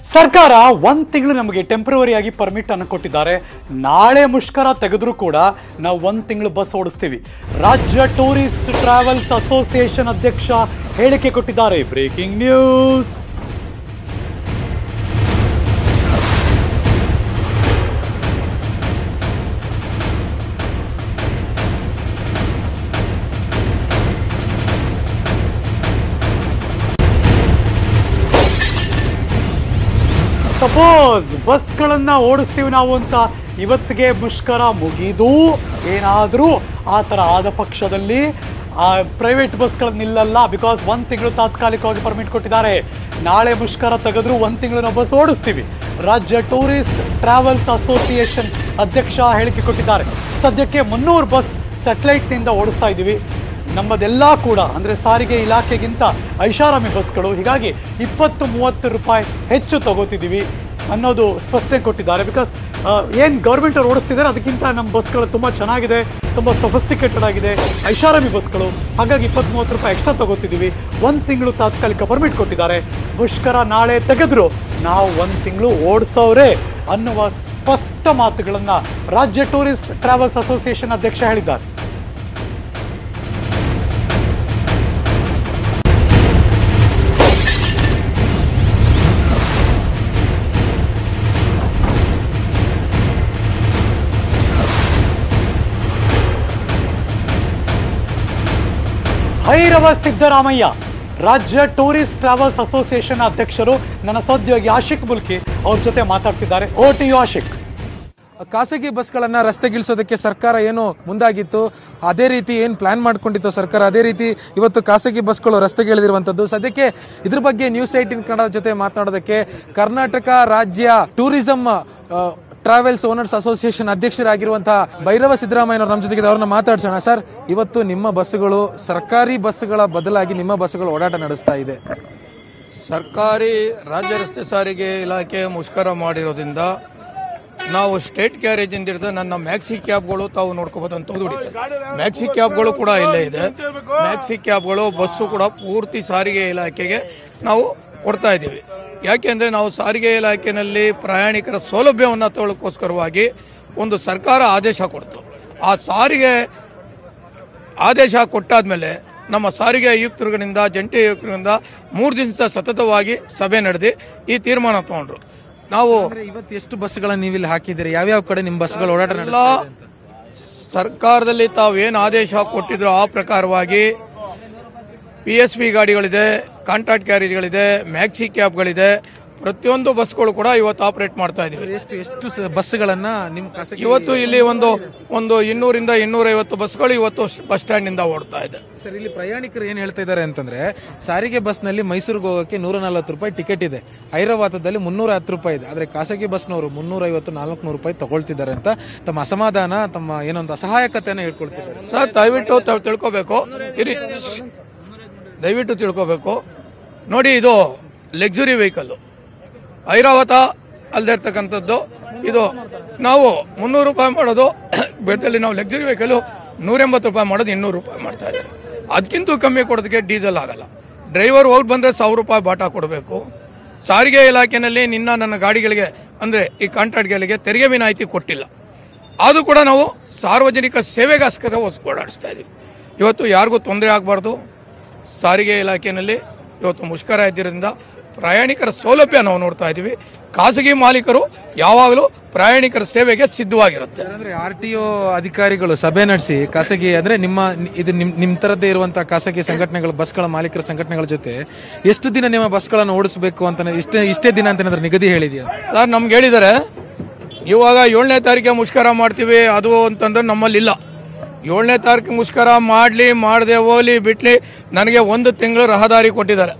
ಸರ್ಕಾರ ಒಂದ್ ತಿಂಗಳು ನಮಗೆ ಟೆಂಪ್ರವರಿ ಆಗಿ ಪರ್ಮಿಟ್ ಅನ್ನು ಕೊಟ್ಟಿದ್ದಾರೆ ನಾಳೆ ಮುಷ್ಕರ ತೆಗೆದ್ರೂ ಕೂಡ ನಾವು ಒಂದ್ ತಿಂಗಳು ಬಸ್ ಓಡಿಸ್ತೀವಿ ರಾಜ್ಯ ಟೂರಿಸ್ಟ್ ಟ್ರಾವೆಲ್ಸ್ ಅಸೋಸಿಯೇಷನ್ ಅಧ್ಯಕ್ಷ ಹೇಳಿಕೆ ಕೊಟ್ಟಿದ್ದಾರೆ ಬ್ರೇಕಿಂಗ್ ನ್ಯೂಸ್ ಸಪೋಸ್ ಬಸ್ಗಳನ್ನ ಓಡಿಸ್ತೀವಿ ನಾವು ಅಂತ ಇವತ್ತಿಗೆ ಮುಷ್ಕರ ಮುಗಿದು ಏನಾದರೂ ಆ ಥರ ಆದ ಪಕ್ಷದಲ್ಲಿ ಪ್ರೈವೇಟ್ ಬಸ್ಗಳು ನಿಲ್ಲಲ್ಲ ಬಿಕಾಸ್ ಒಂದು ತಿಂಗಳು ತಾತ್ಕಾಲಿಕವಾಗಿ ಪರ್ಮಿಟ್ ಕೊಟ್ಟಿದ್ದಾರೆ ನಾಳೆ ಮುಷ್ಕರ ತೆಗೆದ್ರು ಒಂದು ತಿಂಗಳು ನಾವು ಬಸ್ ಓಡಿಸ್ತೀವಿ ರಾಜ್ಯ ಟೂರಿಸ್ಟ್ ಟ್ರಾವೆಲ್ಸ್ ಅಸೋಸಿಯೇಷನ್ ಅಧ್ಯಕ್ಷ ಹೇಳಿಕೆ ಕೊಟ್ಟಿದ್ದಾರೆ ಸದ್ಯಕ್ಕೆ ಮುನ್ನೂರು ಬಸ್ ಸ್ಯಾಟಲೈಟ್ನಿಂದ ಓಡಿಸ್ತಾ ಇದ್ದೀವಿ ನಮ್ಮದೆಲ್ಲ ಕೂಡ ಅಂದರೆ ಸಾರಿಗೆ ಇಲಾಖೆಗಿಂತ ಐಷಾರಾಮಿ ಬಸ್ಗಳು ಹೀಗಾಗಿ ಇಪ್ಪತ್ತು ಮೂವತ್ತು ರೂಪಾಯಿ ಹೆಚ್ಚು ತಗೋತಿದ್ದೀವಿ ಅನ್ನೋದು ಸ್ಪಷ್ಟನೆ ಕೊಟ್ಟಿದ್ದಾರೆ ಬಿಕಾಸ್ ಏನು ಗೌರ್ಮೆಂಟ್ ಅವ್ರು ಓಡಿಸ್ತಿದ್ದಾರೆ ಅದಕ್ಕಿಂತ ನಮ್ಮ ಬಸ್ಗಳು ತುಂಬ ಚೆನ್ನಾಗಿದೆ ತುಂಬ ಸೊಫಿಸ್ಟಿಕೇಟೆಡ್ ಆಗಿದೆ ಐಷಾರಾಮಿ ಬಸ್ಗಳು ಹಾಗಾಗಿ ಇಪ್ಪತ್ತು ಮೂವತ್ತು ರೂಪಾಯಿ ಎಕ್ಸ್ಟ್ರಾ ತಗೋತಿದ್ದೀವಿ ಒಂದು ತಿಂಗಳು ತಾತ್ಕಾಲಿಕ ಪರ್ಮಿಟ್ ಕೊಟ್ಟಿದ್ದಾರೆ ಮುಷ್ಕರ ನಾಳೆ ತೆಗೆದ್ರು ನಾವು ಒಂದು ತಿಂಗಳು ಓಡಿಸೋರೆ ಅನ್ನುವ ಸ್ಪಷ್ಟ ಮಾತುಗಳನ್ನು ರಾಜ್ಯ ಟೂರಿಸ್ಟ್ ಟ್ರಾವೆಲ್ಸ್ ಅಸೋಸಿಯೇಷನ್ ಅಧ್ಯಕ್ಷ ಹೇಳಿದ್ದಾರೆ ಭೈರವ ಸಿದ್ದರಾಮಯ್ಯ ರಾಜ್ಯ ಟೂರಿಸ್ಟ್ ಟ್ರಾವೆಲ್ಸ್ ಅಸೋಸಿಯೇಷನ್ ಅಧ್ಯಕ್ಷರು ನನ್ನ ಸಹೋದ್ಯೋಗಿ ಆಶಿಕ್ ಮುಲ್ಕಿ ಅವ್ರ ಜೊತೆ ಮಾತಾಡ್ತಿದ್ದಾರೆ ಓ ಟಿ ಯು ಆಶಿಕ್ ಖಾಸಗಿ ಬಸ್ಗಳನ್ನ ರಸ್ತೆಗಿಳಿಸೋದಕ್ಕೆ ಸರ್ಕಾರ ಏನು ಮುಂದಾಗಿತ್ತು ಅದೇ ರೀತಿ ಏನು ಪ್ಲಾನ್ ಮಾಡ್ಕೊಂಡಿತ್ತು ಸರ್ಕಾರ ಅದೇ ರೀತಿ ಇವತ್ತು ಖಾಸಗಿ ಬಸ್ಗಳು ರಸ್ತೆಗೆ ಇಳಿದಿರುವಂತದ್ದು ಸದ್ಯಕ್ಕೆ ಇದ್ರ ಬಗ್ಗೆ ನ್ಯೂಸ್ ಏಟಿನ್ ಕನ್ನಡ ಜೊತೆ ಮಾತನಾಡೋದಕ್ಕೆ ಕರ್ನಾಟಕ ರಾಜ್ಯ ಟೂರಿಸಂ ಟ್ರಾವೆಲ್ಸ್ ಓನರ್ಸ್ ಅಸೋಸಿಯೇಷನ್ ಅಧ್ಯಕ್ಷರಾಗಿರುವಂತಹ ಭೈರವ ಸಿದ್ದರಾಮಯ್ಯನವರು ನಮ್ಮ ಜೊತೆಗೆ ಅವ್ರನ್ನ ಮಾತಾಡ್ಸೋಣ ಸರ್ ಇವತ್ತು ನಿಮ್ಮ ಬಸ್ಸುಗಳು ಸರ್ಕಾರಿ ಬಸ್ಸುಗಳ ಬದಲಾಗಿ ನಿಮ್ಮ ಬಸ್ಸುಗಳು ಓಡಾಟ ನಡೆಸ್ತಾ ಇದೆ ಸರ್ಕಾರಿ ರಾಜ್ಯ ರಸ್ತೆ ಸಾರಿಗೆ ಇಲಾಖೆ ಮುಷ್ಕರ ಮಾಡಿರೋದ್ರಿಂದ ನಾವು ಸ್ಟೇಟ್ ಗ್ಯಾರೇಜಿಂದ ಹಿಡಿದು ನನ್ನ ಮ್ಯಾಕ್ಸಿ ಕ್ಯಾಬ್ಗಳು ತಾವು ನೋಡ್ಕೋಬಹುದು ಅಂತ ನೋಡಿ ಸರ್ ಮ್ಯಾಕ್ಸಿ ಕ್ಯಾಬ್ಗಳು ಕೂಡ ಇಲ್ಲೇ ಇದೆ ಮ್ಯಾಕ್ಸಿ ಕ್ಯಾಬ್ಗಳು ಬಸ್ಸು ಕೂಡ ಪೂರ್ತಿ ಸಾರಿಗೆ ಇಲಾಖೆಗೆ ನಾವು ಕೊಡ್ತಾ ಇದ್ದೀವಿ ಯಾಕೆಂದ್ರೆ ನಾವು ಸಾರಿಗೆ ಇಲಾಖೆಯಲ್ಲಿ ಪ್ರಯಾಣಿಕರ ಸೌಲಭ್ಯವನ್ನು ತಗೊಳ್ಳೋಕ್ಕೋಸ್ಕರವಾಗಿ ಒಂದು ಸರ್ಕಾರ ಆದೇಶ ಕೊಡ್ತು ಆ ಸಾರಿಗೆ ಆದೇಶ ಕೊಟ್ಟಾದ್ಮೇಲೆ ನಮ್ಮ ಸಾರಿಗೆ ಆಯುಕ್ತರುಗಳಿಂದ ಜಂಟಿ ಆಯುಕ್ತರಿಂದ ಮೂರು ದಿವಸ ಸತತವಾಗಿ ಸಭೆ ನಡೆದಿ ಈ ತೀರ್ಮಾನ ತಗೊಂಡ್ರು ನಾವು ಅಂದ್ರೆ ಇವತ್ತು ಎಷ್ಟು ಬಸ್ಗಳನ್ನ ನೀವು ಇಲ್ಲಿ ಹಾಕಿದ್ದೀರಿ ಯಾವ್ಯಾವ ಕಡೆ ನಿಮ್ಮ ಬಸ್ಗಳು ಓಡಾಟ ಎಲ್ಲ ನಡೆಸ್ತಾ ಇದೆ ಅಂತ? ಸರ್ಕಾರದಲ್ಲಿ ತಾವು ಏನು ಆದೇಶ ಕೊಟ್ಟಿದ್ರು ಆ ಪ್ರಕಾರವಾಗಿ ಪಿ ಎಸ್ ಪಿ ಗಾಡಿಗಳಿದೆ ಕಾಂಟ್ರಾಕ್ಟ್ ಕ್ಯಾರೇಜ್ಗಳಿದೆ ಮ್ಯಾಕ್ಸಿ ಕ್ಯಾಬ್ಗಳಿದೆ ಪ್ರತಿಯೊಂದು ಬಸ್ಗಳು ಕೂಡ ಇವತ್ತು ಆಪರೇಟ್ ಮಾಡ್ತಾ ಇದೀವಿ ಎಷ್ಟು ಎಷ್ಟು ಸ- ಬಸ್ಗಳನ್ನ ನಿಮ್ಮ ಖಾಸಗಿ ಇವತ್ತು ಇಲ್ಲಿ ಒಂದು ಒಂದು ಇನ್ನೂರಿಂದ ಇನ್ನೂರೈವತ್ತು ಬಸ್ಗಳು ಇವತ್ತು ಬಸ್ ಸ್ಟ್ಯಾಂಡ್ ಇಂದ ಓಡ್ತಾ ಇದೆ ಸರ್ ಇಲ್ಲಿ ಪ್ರಯಾಣಿಕರು ಏನ್ ಹೇಳ್ತಾ ಇದ್ದಾರೆ ಅಂತಂದ್ರೆ ಸಾರಿಗೆ ಬಸ್ನಲ್ಲಿ ಮೈಸೂರಿಗೆ ಹೋಗೋಕೆ ನೂರ ನಲವತ್ತು ರೂಪಾಯಿ ಟಿಕೆಟ್ ಇದೆ ಐರಾವತದಲ್ಲಿ ಮುನ್ನೂರ ಹತ್ತು ರೂಪಾಯಿ ಇದೆ ಆದ್ರೆ ಖಾಸಗಿ ಬಸ್ನವರು ಮುನ್ನೂರ ಐವತ್ತು ನಾಲ್ಕುನೂರು ರೂಪಾಯಿ ತಗೊಳ್ತಿದ್ದಾರೆ ಅಂತ ತಮ್ಮ ಅಸಮಾಧಾನ ತಮ್ಮ ಏನೊಂದು ಅಸಹಾಯಕತೆಯನ್ನು ಹೇಳ್ಕೊಳ್ತಿದ್ದಾರೆ ಸರ್ ದಯವಿಟ್ಟು ತಾವು ತಿಳ್ಕೊಬೇಕು ಇರಿ ದಯವಿಟ್ಟು ತಿಳ್ಕೊಬೇಕು ನೋಡಿ ಇದು ಲಕ್ಸುರಿ ವೆಹಿಕಲ್ ಐರಾವತ ಅಲ್ಲದೆ ಇರ್ತಕ್ಕಂಥದ್ದು ಇದು ನಾವು ಮುನ್ನೂರು ರೂಪಾಯಿ ಮಾಡೋದು ಬೆಟ್ಟದಲ್ಲಿ ನಾವು ಲಕ್ಸುರಿ ವೆಹಿಕಲ್ ನೂರೆಂಬತ್ತು ರೂಪಾಯಿ ಮಾಡೋದು ಇನ್ನೂರು ರೂಪಾಯಿ ಮಾಡ್ತಾ ಇದ್ದಾರೆ ಅದಕ್ಕಿಂತ ಕಮ್ಮಿ ಕೊಡೋದಕ್ಕೆ ಡೀಸೆಲ್ ಆಗಲ್ಲ ಡ್ರೈವರ್ ಹೋಗಿ ಬಂದರೆ ಸಾವಿರ ರೂಪಾಯಿ ಬಾಟಾ ಕೊಡಬೇಕು ಸಾರಿಗೆ ಇಲಾಖೆಯಲ್ಲಿ ನಿನ್ನ ನನ್ನ ಗಾಡಿಗಳಿಗೆ ಅಂದರೆ ಈ ಕಾಂಟ್ರಾಕ್ಟ್ಗಳಿಗೆ ತೆರಿಗೆ ವಿನಾಯಿತಿ ಕೊಟ್ಟಿಲ್ಲ ಅದು ಕೂಡ ನಾವು ಸಾರ್ವಜನಿಕ ಸೇವೆಗೋಸ್ಕರ ಹೊಸ ಓಡಾಡಿಸ್ತಾ ಇದ್ದೀವಿ ಇವತ್ತು ಯಾರಿಗೂ ತೊಂದರೆ ಆಗಬಾರ್ದು ಸಾರಿಗೆ ಇಲಾಖೆಯಲ್ಲಿ ಇವತ್ತು ಮುಷ್ಕರ ಇದ್ದಿರೋದ್ರಿಂದ ಪ್ರಯಾಣಿಕರ ಸೌಲಭ್ಯ ನಾವು ನೋಡ್ತಾ ಇದ್ದೀವಿ ಖಾಸಗಿ ಮಾಲೀಕರು ಯಾವಾಗಲೂ ಪ್ರಯಾಣಿಕರ ಸೇವೆಗೆ ಸಿದ್ಧವಾಗಿರುತ್ತೆ ಅಂದ್ರೆ ಆರ್ ಟಿ ಒ ಅಧಿಕಾರಿಗಳು ಸಭೆ ನಡೆಸಿ ಖಾಸಗಿ ಅಂದ್ರೆ ನಿಮ್ಮ ಇದು ನಿಮ್ ನಿಮ್ ತರದ್ದೇ ಇರುವಂತಹ ಖಾಸಗಿ ಸಂಘಟನೆಗಳ ಬಸ್ಗಳ ಮಾಲೀಕರ ಸಂಘಟನೆಗಳ ಜೊತೆ ಎಷ್ಟು ದಿನ ನಿಮ್ಮ ಬಸ್ಗಳನ್ನು ಓಡಿಸಬೇಕು ಅಂತ ಇಷ್ಟೇ ಇಷ್ಟೇ ದಿನ ಅಂತ ಏನಾದ್ರು ನಿಗದಿ ಹೇಳಿದ್ಯಾ ಸರ್ ನಮ್ಗೆ ಹೇಳಿದ್ದಾರೆ ಇವಾಗ ಏಳನೇ ತಾರೀಕಿಗೆ ಮುಷ್ಕರ ಮಾಡ್ತೀವಿ ಅದು ಅಂತಂದ್ರೆ ನಮ್ಮಲ್ಲಿ ಇಲ್ಲ ಏಳನೇ ತಾರೀಕು ಮುಷ್ಕರ ಮಾಡಲಿ ಮಾಡದೆ ಹೋಗ್ಲಿ ಬಿಟ್ಲಿ ನನಗೆ ಒಂದು ತಿಂಗಳು ರಹದಾರಿ ಕೊಟ್ಟಿದ್ದಾರೆ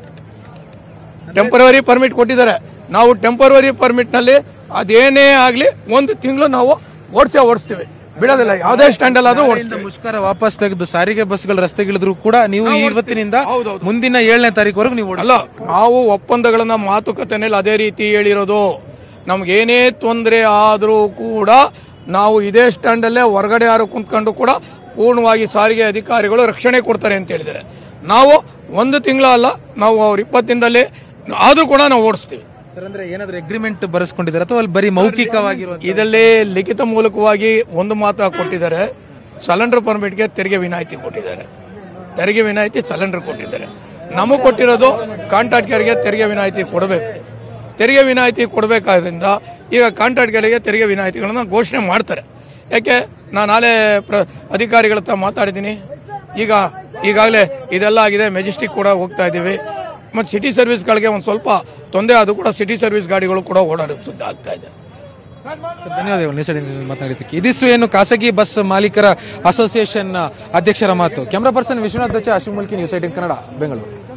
ಟೆಂಪರವರಿ ಪರ್ಮಿಟ್ ಕೊಟ್ಟಿದ್ದಾರೆ ನಾವು ಟೆಂಪರವರಿ ಪರ್ಮಿಟ್ನಲ್ಲಿ ಅದೇನೇ ಆಗಲಿ ಒಂದು ತಿಂಗಳು ನಾವು ಓಡಿಸೇ ಓಡಿಸ್ತೀವಿ ಬಿಡೋದಿಲ್ಲ ಯಾವುದೇ ಸ್ಟ್ಯಾಂಡಲ್ಲಿ ಆದ್ರೂ ಓಡಿಸ್ತೀವಿ ಮುಷ್ಕರ ವಾಪಸ್ ತೆಗೆದು ಸಾರಿಗೆ ಬಸ್ಗಳು ರಸ್ತೆಗಿಳಿದ್ರು ಕೂಡ ನೀವು ಇವತ್ತಿನಿಂದ ಹೌದೌದು. ಮುಂದಿನ ಏಳನೇ ತಾರೀಕುವರೆಗೂ ನೀವು ಓಡಿಸಿ ಅಲ್ಲ ನಾವು ಒಪ್ಪಂದಗಳನ್ನ ಮಾತುಕತೆನಲ್ಲಿ ಅದೇ ರೀತಿ ಹೇಳಿರೋದು ನಮ್ಗೇನೇ ತೊಂದರೆ ಆದರೂ ಕೂಡ ನಾವು ಇದೇ ಸ್ಟ್ಯಾಂಡಲ್ಲೇ ಹೊರಗಡೆ ಯಾರು ಕುಂತ್ಕೊಂಡು ಕೂಡ ಪೂರ್ಣವಾಗಿ ಸಾರಿಗೆ ಅಧಿಕಾರಿಗಳು ರಕ್ಷಣೆ ಕೊಡ್ತಾರೆ ಅಂತ ಹೇಳಿದ್ದಾರೆ ನಾವು ಒಂದು ತಿಂಗಳ ಅಲ್ಲ ನಾವು ಅವ್ರ ಇಪ್ಪತ್ತಿಂದಲ್ಲಿ ಆದರೂ ಕೂಡ ನಾವು ಓಡಿಸ್ತೀವಿ ಸರ್ ಅಂದ್ರೆ ಏನಾದ್ರು ಅಗ್ರಿಮೆಂಟ್ ಬರೆಸ್ಕೊಂಡಿದ್ದಾರೆ ಅಥವಾ ಅಲ್ಲಿ ಬರೀ ಮೌಖಿಕವಾಗಿರುವ ಇದರಲ್ಲಿ ಲಿಖಿತ ಮೂಲಕವಾಗಿ ಒಂದು ಮಾತ್ರ ಕೊಟ್ಟಿದ್ದಾರೆ ಸಿಲಿಂಡರ್ ಪರ್ಮಿಟ್ಗೆ ತೆರಿಗೆ ವಿನಾಯಿತಿ ಕೊಟ್ಟಿದ್ದಾರೆ ತೆರಿಗೆ ವಿನಾಯಿತಿ ಸಿಲಿಂಡರ್ ಕೊಟ್ಟಿದ್ದಾರೆ ನಮಗೆ ಕೊಟ್ಟಿರೋದು ಕಾಂಟ್ರಾಕ್ಟ್ಗಳಿಗೆ ತೆರಿಗೆ ವಿನಾಯಿತಿ ಕೊಡಬೇಕು ತೆರಿಗೆ ವಿನಾಯಿತಿ ಕೊಡಬೇಕಾದ್ರಿಂದ ಈಗ ಕಾಂಟ್ರಾಕ್ಟ್ಗಳಿಗೆ ತೆರಿಗೆ ವಿನಾಯಿತಿಗಳನ್ನು ಘೋಷಣೆ ಮಾಡ್ತಾರೆ ಯಾಕೆ ನಾನು ನಾಳೆ ಪ್ರ ಅಧಿಕಾರಿಗಳ ಹತ್ರ ಮಾತಾಡಿದ್ದೀನಿ ಈಗ ಈಗಾಗಲೇ ಇದೆಲ್ಲ ಆಗಿದೆ ಮೆಜೆಸ್ಟಿಕ್ ಕೂಡ ಹೋಗ್ತಾ ಇದ್ದೀವಿ ಮತ್ತು ಸಿಟಿ ಸರ್ವಿಸ್ಗಳಿಗೆ ಒಂದು ಸ್ವಲ್ಪ ತೊಂದರೆ ಆದರೂ ಕೂಡ ಸಿಟಿ ಸರ್ವಿಸ್ ಗಾಡಿಗಳು ಕೂಡ ಓಡಾಡೋದು ಸುದ್ದಿ ಆಗ್ತಾ ಇದೆ ಸರ್, ಧನ್ಯವಾದಗಳು ನೇಸಡಿ ಮಾತನಾಡಿದ್ದಕ್ಕೆ ಇದಿಷ್ಟು ಏನು ಖಾಸಗಿ ಬಸ್ ಮಾಲೀಕರ ಅಸೋಸಿಯೇಷನ್ ಅಧ್ಯಕ್ಷರ ಮಾತು camera person Vishwanath Daccha Ashwin Mulki news eighteen Kannada Bengaluru